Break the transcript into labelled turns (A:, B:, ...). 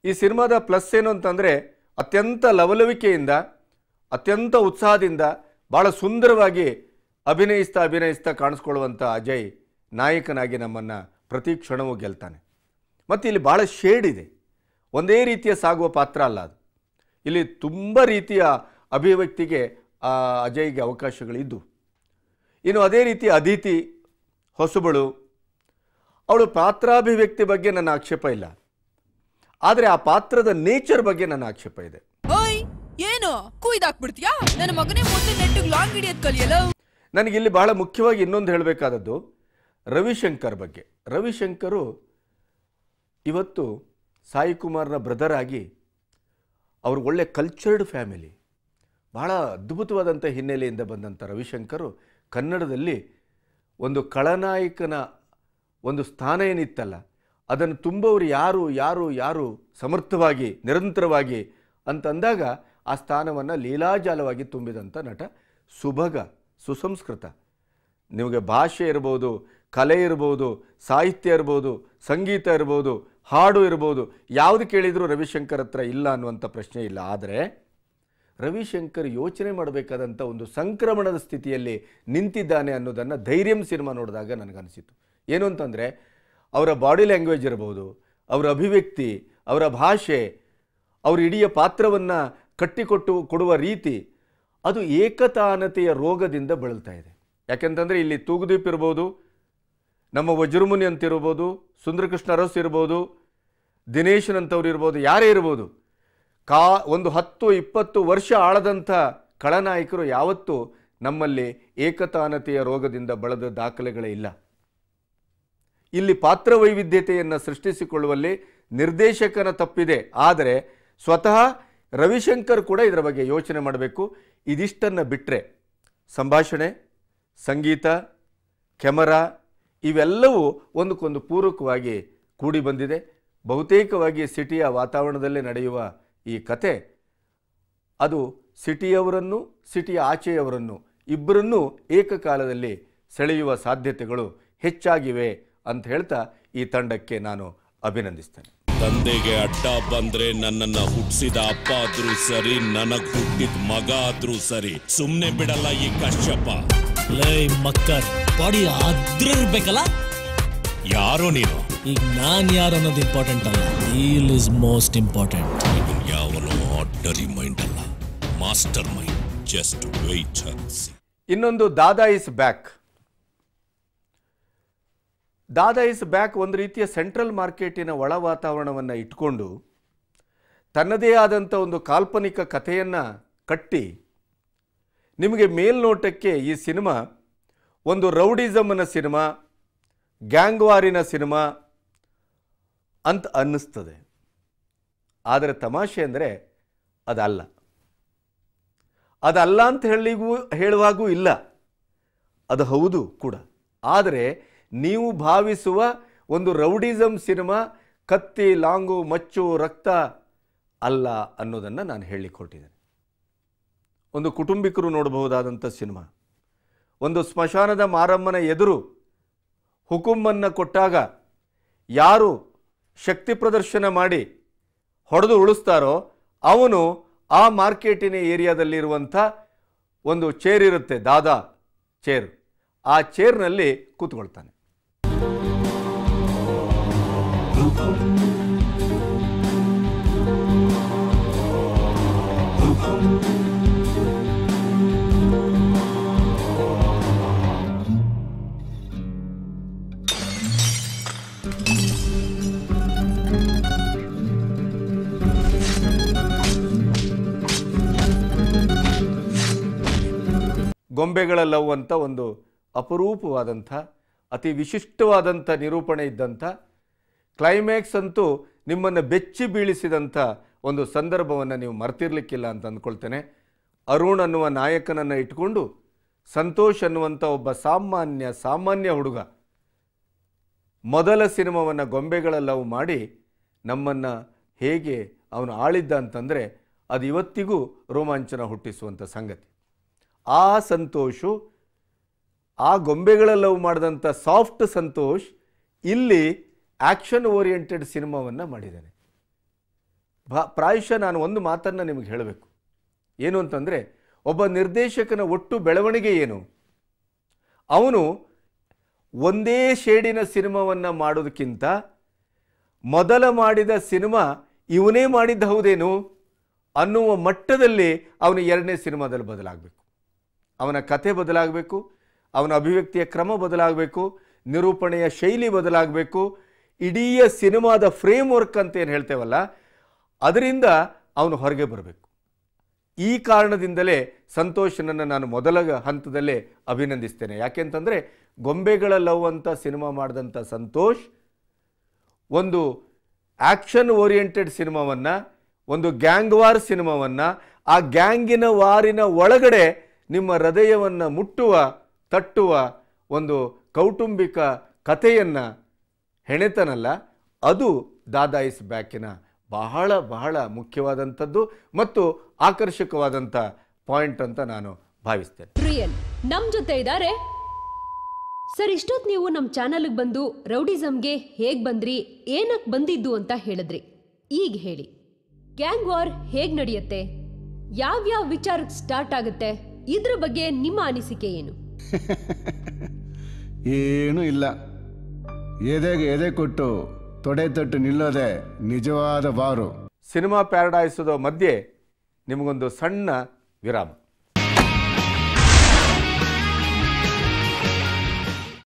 A: ಈ ಸಿನಿಮಾದ ಪ್ಲಸ್ ಏನು ಅಂತಂದರೆ ಅತ್ಯಂತ ಲವಲವಿಕೆಯಿಂದ ಅತ್ಯಂತ ಉತ್ಸಾಹದಿಂದ ಭಾಳ ಸುಂದರವಾಗಿ ಅಭಿನಯಿಸ್ತಾ ಅಭಿನಯಿಸ್ತಾ ಕಾಣಿಸ್ಕೊಳ್ಳುವಂಥ ಅಜಯ್ ನಾಯಕನಾಗಿ ನಮ್ಮನ್ನು ಪ್ರತಿ ಕ್ಷಣವೂ ಗೆಲ್ತಾನೆ ಮತ್ತು ಇಲ್ಲಿ ಭಾಳ ಶೇಡ್ ಇದೆ ಒಂದೇ ರೀತಿಯ ಸಾಗುವ ಪಾತ್ರ ಅಲ್ಲ ಅದು ಇಲ್ಲಿ ತುಂಬ ರೀತಿಯ ಅಭಿವ್ಯಕ್ತಿಗೆ ಆ ಅಜಯ್ಗೆ ಅವಕಾಶಗಳಿದ್ದು ಇನ್ನು ಅದೇ ರೀತಿ ಅದಿತಿ ಹೊಸಬಳು ಅವಳು ಪಾತ್ರಾಭಿವ್ಯಕ್ತಿ ಬಗ್ಗೆ ನನ್ನ ಆಕ್ಷೇಪ ಇಲ್ಲ ಆದರೆ ಆ ಪಾತ್ರದ ನೇಚರ್ ಬಗ್ಗೆ ನನ್ನ ಆಕ್ಷೇಪ ಇದೆ
B: ಓಯ್ ಏನು ಕುಯ್ದಾಕ್ಬಿಡ್ತೀಯಾ ನನ್ನ ಮಗನೇ ಮೊದಲು ನೆಟ್ಟಿಗೆ ಲಾಂಗ್ ಹಿಡಿಯೋದ್ ಕಲಿಯಲ್ಲ
A: ನನಗಿಲ್ಲಿ ಬಹಳ ಮುಖ್ಯವಾಗಿ ಇನ್ನೊಂದು ಹೇಳಬೇಕಾದದ್ದು ರವಿಶಂಕರ್ ಬಗ್ಗೆ ರವಿಶಂಕರು ಇವತ್ತು ಸಾಯಿ ಕುಮಾರ್ನ ಬ್ರದರ್ ಆಗಿ ಅವರು ಒಳ್ಳೆ ಕಲ್ಚರ್ಡ್ ಫ್ಯಾಮಿಲಿ ಬಹಳ ಅದ್ಭುತವಾದಂಥ ಹಿನ್ನೆಲೆಯಿಂದ ಬಂದಂಥ ರವಿಶಂಕರು ಕನ್ನಡದಲ್ಲಿ ಒಂದು ಖಳನಾಯಕನ ಒಂದು ಸ್ಥಾನ ಏನಿತ್ತಲ್ಲ ಅದನ್ನು ತುಂಬವರು ಯಾರು ಯಾರು ಯಾರು ಸಮರ್ಥವಾಗಿ ನಿರಂತರವಾಗಿ ಅಂತಂದಾಗ ಆ ಸ್ಥಾನವನ್ನು ಲೀಲಾಜಾಲವಾಗಿ ತುಂಬಿದಂಥ ನಟ ಸುಭಗ ಸುಸಂಸ್ಕೃತ ನಿಮಗೆ ಭಾಷೆ ಇರ್ಬೋದು ಕಲೆ ಇರ್ಬೋದು ಸಾಹಿತ್ಯ ಇರ್ಬೋದು ಸಂಗೀತ ಇರ್ಬೋದು ಹಾಡು ಇರ್ಬೋದು ಯಾವುದು ಕೇಳಿದರೂ ರವಿಶಂಕರ್ ಹತ್ರ ಇಲ್ಲ ಅನ್ನುವಂಥ ಪ್ರಶ್ನೆ ಇಲ್ಲ ಆದರೆ ರವಿಶಂಕರ್ ಯೋಚನೆ ಮಾಡಬೇಕಾದಂಥ ಒಂದು ಸಂಕ್ರಮಣದ ಸ್ಥಿತಿಯಲ್ಲಿ ನಿಂತಿದ್ದಾನೆ ಅನ್ನೋದನ್ನು ಧೈರ್ಯಂ ಸಿನಿಮಾ ನೋಡಿದಾಗ ನನಗನ್ನಿಸಿತು ಏನು ಅಂತಂದರೆ ಅವರ ಬಾಡಿ ಲ್ಯಾಂಗ್ವೇಜ್ ಇರ್ಬೋದು ಅವರ ಅಭಿವ್ಯಕ್ತಿ ಅವರ ಭಾಷೆ ಅವ್ರ ಇಡೀ ಪಾತ್ರವನ್ನು ಕಟ್ಟಿಕೊಟ್ಟು ಕೊಡುವ ರೀತಿ ಅದು ಏಕತಾನತೆಯ ರೋಗದಿಂದ ಬಳಲ್ತಾ ಇದೆ ಯಾಕೆಂತಂದರೆ ಇಲ್ಲಿ ತೂಗುದೀಪ್ ಇರ್ಬೋದು ನಮ್ಮ ವಜ್ರಮುನಿ ಅಂತ ಇರ್ಬೋದು ಸುಂದರಕೃಷ್ಣ ಅರಸ್ ಇರ್ಬೋದು ದಿನೇಶನ್ ಅಂತವ್ರು ಇರ್ಬೋದು ಯಾರೇ ಇರ್ಬೋದು ಕಾ ಒಂದು ಹತ್ತು ಇಪ್ಪತ್ತು ವರ್ಷ ಆಳದಂಥ ಖಳನಾಯಕರು ಯಾವತ್ತೂ ನಮ್ಮಲ್ಲಿ ಏಕತಾನತೆಯ ರೋಗದಿಂದ ಬಳದ ದಾಖಲೆಗಳೇ ಇಲ್ಲ ಇಲ್ಲಿ ಪಾತ್ರ ವೈವಿಧ್ಯತೆಯನ್ನು ಸೃಷ್ಟಿಸಿಕೊಳ್ಳುವಲ್ಲಿ ನಿರ್ದೇಶಕನ ತಪ್ಪಿದೆ ಆದರೆ ಸ್ವತಃ ರವಿಶಂಕರ್ ಕೂಡ ಇದರ ಬಗ್ಗೆ ಯೋಚನೆ ಮಾಡಬೇಕು ಇದಿಷ್ಟನ್ನು ಬಿಟ್ಟರೆ ಸಂಭಾಷಣೆ ಸಂಗೀತ ಕೆಮರಾ ಇವೆಲ್ಲವೂ ಒಂದಕ್ಕೊಂದು ಪೂರಕವಾಗಿ ಕೂಡಿ ಬಂದಿದೆ ಬಹುತೇಕವಾಗಿ ಸಿಟಿಯ ವಾತಾವರಣದಲ್ಲೇ ನಡೆಯುವ ಈ ಕತೆ ಅದು ಸಿಟಿಯವರನ್ನು ಸಿಟಿಯ ಆಚೆಯವರನ್ನು ಇಬ್ಬರನ್ನೂ ಏಕಕಾಲದಲ್ಲಿ ಸೆಳೆಯುವ ಸಾಧ್ಯತೆಗಳು ಹೆಚ್ಚಾಗಿವೆ ಅಂತ ಹೇಳ್ತಾ ಈ ತಂಡಕ್ಕೆ ನಾನು ಅಭಿನಂದಿಸ್ತೇನೆ
C: ತಂದೆಗೆ ಅಡ್ಡ ಬಂದ್ರೆ ನನ್ನನ್ನ ಹುಟ್ಟಿಸಿದ ಅಪ್ಪ ಆದ್ರೂ ಸರಿ ನನಗ್ ಹುಟ್ಟಿದ ಮಗ ಆದ್ರೂ ಸರಿ ಸುಮ್ನೆ ಬಿಡಲ್ಲ ಈ ಕಶ್ಯಪ
D: ಲೈ ಮಕ್ಕರ್ ಬಾಡಿ ಅದ್ರಿರ್ಬೇಕಲ್ಲ
C: ಯಾರೋ ನೀನು
D: ಈಗ ನಾನ್ ಯಾರು ಅನ್ನೋದು ಇಂಪಾರ್ಟೆಂಟ್ ಅಲ್ಲ ಡೀಲ್ ಇಸ್ ಮೋಸ್ಟ್ ಇಂಪಾರ್ಟೆಂಟ್
C: ಇವನ್ ಯಾವನೋ ಆರ್ಡರಿ ಮೈಂಡ್ ಅಲ್ಲ ಮಾಸ್ಟರ್ ಮೈಂಡ್ ಜಸ್ಟ್ ವೆಯ್ಟ್
A: ಇನ್ನೊಂದು Dada is back Dada is back ಒಂದು ರೀತಿಯ ಸೆಂಟ್ರಲ್ ಮಾರ್ಕೆಟಿನ ಒಳ ವಾತಾವರಣವನ್ನು ಇಟ್ಕೊಂಡು ತನ್ನದೇ ಆದಂಥ ಒಂದು ಕಾಲ್ಪನಿಕ ಕಥೆಯನ್ನು ಕಟ್ಟಿ ನಿಮಗೆ ಮೇಲ್ನೋಟಕ್ಕೆ ಈ ಸಿನಿಮಾ ಒಂದು ರೌಡಿಸಮ್ನ ಸಿನಿಮಾ ಗ್ಯಾಂಗ್ವಾರಿನ ಸಿನಿಮಾ ಅಂತ ಅನ್ನಿಸ್ತದೆ ಆದರೆ ತಮಾಷೆ ಅಂದರೆ ಅದಲ್ಲ ಅದಲ್ಲ ಅಂತ ಹೇಳಿಗೂ ಹೇಳುವಾಗೂ ಇಲ್ಲ ಅದು ಹೌದು ಕೂಡ ಆದರೆ ನೀವು ಭಾವಿಸುವ ಒಂದು ರೌಡಿಸಮ್ ಸಿನಿಮಾ ಕತ್ತಿ ಲಾಂಗು ಮಚ್ಚು ರಕ್ತ ಅಲ್ಲ ಅನ್ನೋದನ್ನು ನಾನು ಹೇಳಲಿಕ್ಕೆ ಹೊರಟಿದ್ದೇನೆ ಒಂದು ಕುಟುಂಬಿಕರು ನೋಡಬಹುದಾದಂಥ ಸಿನಿಮಾ ಒಂದು ಸ್ಮಶಾನದ ಮಾರಮ್ಮನ ಎದುರು ಹುಕುಮ್ಮನ್ನು ಕೊಟ್ಟಾಗ ಯಾರು ಶಕ್ತಿ ಪ್ರದರ್ಶನ ಮಾಡಿ ಹೊಡೆದು ಉಳಿಸ್ತಾರೋ ಅವನು ಆ ಮಾರ್ಕೆಟಿನ ಏರಿಯಾದಲ್ಲಿರುವಂಥ ಒಂದು ಚೇರ್ ಇರುತ್ತೆ ದಾದಾ ಚೇರ್ ಆ ಚೇರ್ನಲ್ಲಿ ಕೂತ್ಕೊಳ್ತಾನೆ ಗೊಂಬೆಗಳ ಲವ್ ಅಂತ ಒಂದು ಅಪರೂಪವಾದಂಥ ಅತಿ ವಿಶಿಷ್ಟವಾದಂಥ ನಿರೂಪಣೆ ಇದ್ದಂಥ ಕ್ಲೈಮ್ಯಾಕ್ಸ್ ಅಂತೂ ನಿಮ್ಮನ್ನು ಬೆಚ್ಚಿ ಬೀಳಿಸಿದಂಥ ಒಂದು ಸಂದರ್ಭವನ್ನು ನೀವು ಮರ್ತಿರ್ಲಿಕ್ಕಿಲ್ಲ ಅಂತ ಅಂದ್ಕೊಳ್ತೇನೆ ಅರುಣ್ ಅನ್ನುವ ನಾಯಕನನ್ನು ಇಟ್ಕೊಂಡು ಸಂತೋಷ್ ಅನ್ನುವಂಥ ಒಬ್ಬ ಸಾಮಾನ್ಯ ಸಾಮಾನ್ಯ ಹುಡುಗ ಮೊದಲ ಸಿನಿಮಾವನ್ನು ಗೊಂಬೆಗಳ ಲವ್ ಮಾಡಿ ನಮ್ಮನ್ನು ಹೇಗೆ ಅವನು ಆಳಿದ್ದ ಅಂತಂದರೆ ಅದು ಇವತ್ತಿಗೂ ರೋಮಾಂಚನ ಹುಟ್ಟಿಸುವಂಥ ಸಂಗತಿ ಆ ಸಂತೋಷು ಆ ಗೊಂಬೆಗಳ ಲವ್ ಮಾಡಿದಂಥ ಸಾಫ್ಟ್ ಸಂತೋಷ್ ಇಲ್ಲಿ ಆ್ಯಕ್ಷನ್ ಓರಿಯೆಂಟೆಡ್ ಸಿನಿಮಾವನ್ನು ಮಾಡಿದ್ದಾನೆ ಭಾ ಪ್ರಾಯಶಃ ನಾನು ಒಂದು ಮಾತನ್ನು ನಿಮಗೆ ಹೇಳಬೇಕು ಏನು ಅಂತಂದರೆ ಒಬ್ಬ ನಿರ್ದೇಶಕನ ಒಟ್ಟು ಬೆಳವಣಿಗೆ ಏನು ಅವನು ಒಂದೇ ಶೇಡಿನ ಸಿನಿಮಾವನ್ನು ಮಾಡೋದಕ್ಕಿಂತ ಮೊದಲ ಮಾಡಿದ ಸಿನಿಮಾ ಇವನೇ ಮಾಡಿದ್ದ ಹೌದೇನು ಅನ್ನುವ ಮಟ್ಟದಲ್ಲಿ ಅವನು ಎರಡನೇ ಸಿನಿಮಾದಲ್ಲಿ ಬದಲಾಗಬೇಕು ಅವನ ಕತೆ ಬದಲಾಗಬೇಕು ಅವನ ಅಭಿವ್ಯಕ್ತಿಯ ಕ್ರಮ ಬದಲಾಗಬೇಕು ನಿರೂಪಣೆಯ ಶೈಲಿ ಬದಲಾಗಬೇಕು ಇಡೀ ಸಿನಿಮಾದ ಫ್ರೇಮ್ ವರ್ಕ್ ಅಂತ ಏನು ಹೇಳ್ತೇವಲ್ಲ ಅದರಿಂದ ಅವನು ಹೊರಗೆ ಬರಬೇಕು ಈ ಕಾರಣದಿಂದಲೇ ಸಂತೋಷನನ್ನು ನಾನು ಮೊದಲ ಹಂತದಲ್ಲೇ ಅಭಿನಂದಿಸ್ತೇನೆ ಯಾಕೆಂತಂದರೆ ಗೊಂಬೆಗಳ ಲವ್ ಅಂತ ಸಿನಿಮಾ ಮಾಡಿದಂಥ ಸಂತೋಷ್ ಒಂದು ಆ್ಯಕ್ಷನ್ ಓರಿಯೆಂಟೆಡ್ ಸಿನಿಮಾವನ್ನು ಒಂದು ಗ್ಯಾಂಗ್ ವಾರ್ ಸಿನಿಮಾವನ್ನು ಆ ಗ್ಯಾಂಗಿನ ವಾರಿನ ಒಳಗಡೆ ನಿಮ್ಮ ಹೃದಯವನ್ನು ಮುಟ್ಟುವ ತಟ್ಟುವ ಒಂದು ಕೌಟುಂಬಿಕ ಕಥೆಯನ್ನು ಹೆಣೆತನಲ್ಲ ಅದು ದಾದಾ ಇಸ್ ಬ್ಯಾಕಿನ ಬಹಳ ಬಹಳ ಮುಖ್ಯವಾದಂಥದ್ದು ಮತ್ತು ಆಕರ್ಷಕವಾದಂಥ ಪಾಯಿಂಟ್ ಅಂತ ನಾನು ಭಾವಿಸ್ತೇನೆ
E: ರಿಯಲ್ ನಮ್ ಜೊತೆ ಇದ್ದಾರೆ ಸರ್ ಇಷ್ಟೊತ್ತು ನೀವು ನಮ್ಮ ಚಾನಲ್ಗೆ ಬಂದು ರೌಡಿಸಮ್ಗೆ ಹೇಗ್ ಬಂದ್ರಿ ಏನಕ್ ಬಂದಿದ್ದು ಅಂತ ಹೇಳಿದ್ರಿ ಈಗ ಹೇಳಿ ಗ್ಯಾಂಗ್ ವಾರ್ ಹೇಗ್ ನಡೆಯುತ್ತೆ ಯಾವ್ಯಾವ ವಿಚಾರಕ್ಕೆ ಸ್ಟಾರ್ಟ್ ಆಗುತ್ತೆ ಇದ್ರ ಬಗ್ಗೆ ನಿಮ್ಮ ಅನಿಸಿಕೆ ಏನು
F: ಏನೂ ಇಲ್ಲ ಎದೆಗೆ ಎದೆ ಕೊಟ್ಟು ತೊಡೆ ತಟ್ಟು ನಿಲ್ಲೋದೆ ನಿಜವಾದ ಬಾರು
A: ಸಿನಿಮಾ ಪ್ಯಾರಡೈಸದ ಮಧ್ಯೆ ನಿಮಗೊಂದು ಸಣ್ಣ ವಿರಾಮ